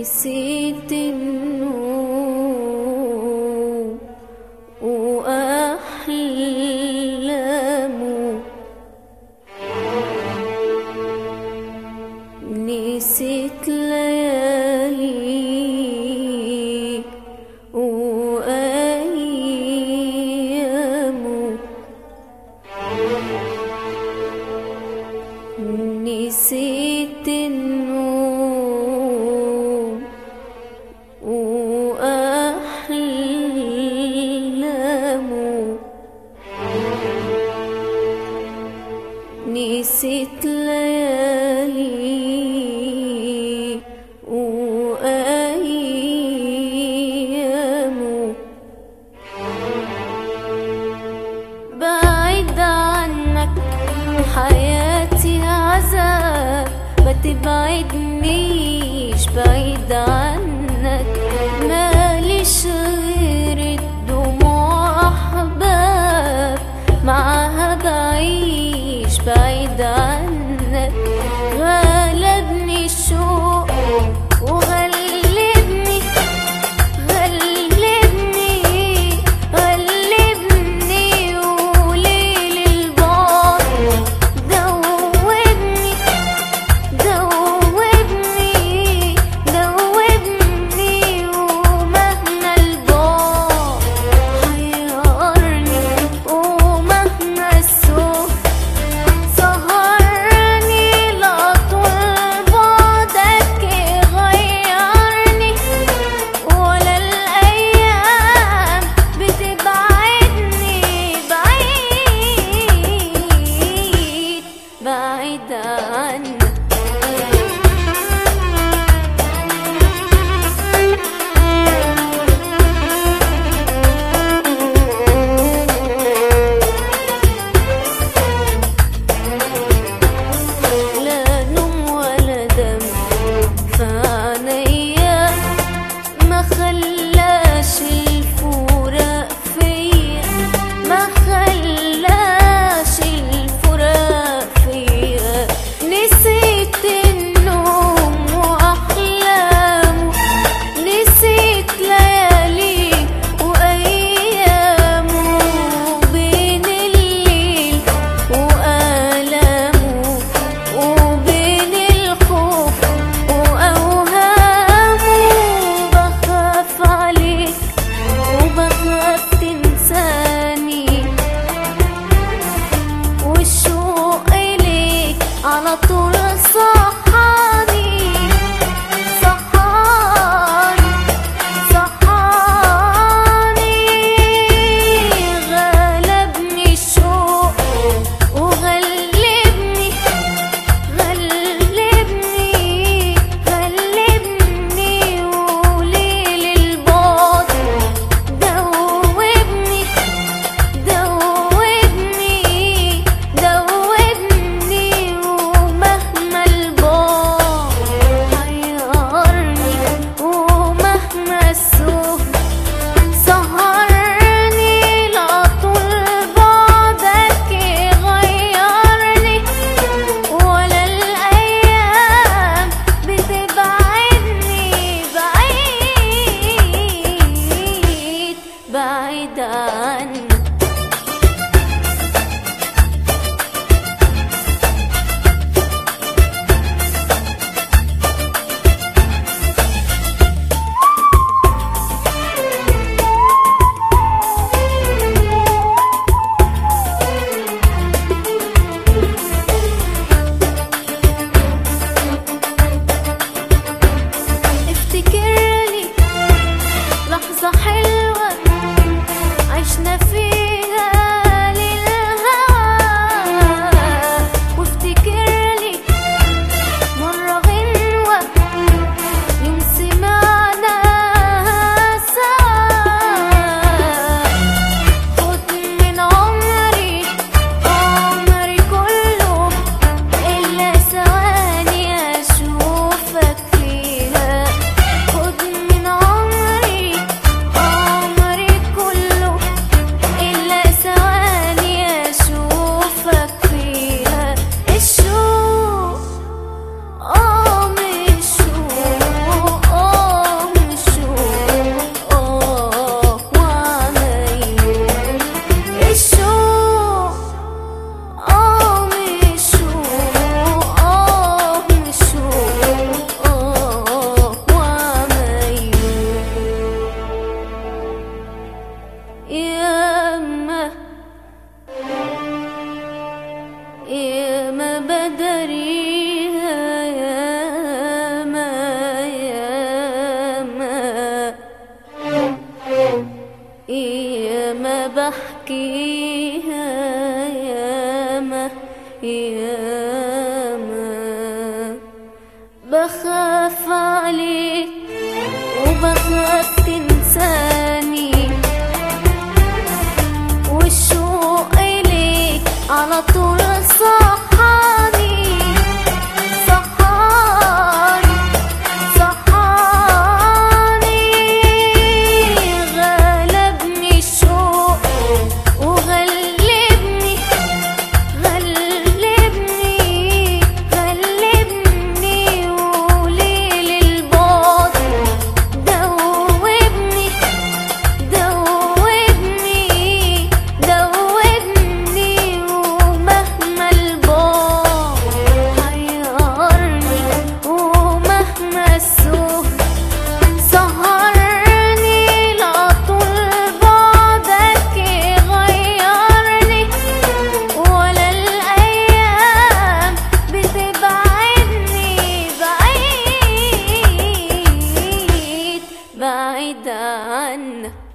نسيت النوم وأحلامه نسيت ليالي وأيامه نسيت النوم وأحلامه نسيت ليالي وأيامه بعيد عنك حياتي عذاب ما تبعدنيش بعيد عنك ماليش غير الدموع أحباب معاها بعيش بعيد عنك غلبني الشوق وغلبني غلبني غلبني وليل البعد دوبني دوبني دوبني ومهما البعد حيرني ومهما السوق سهرني بحكيها ياما ياما بخاف عليك وبخاف تنساني والشوق إليك على طول صحاني صحاني صحاني غلبني الشوق وغلبني غلبني غلبني وليل البعد دوبني دوبني دوبني ومهما البعد حيرني ومهما السهر سهرني لا طول بعدك يغيرني ولا الأيام بتبعدني بعيد بعيد عنك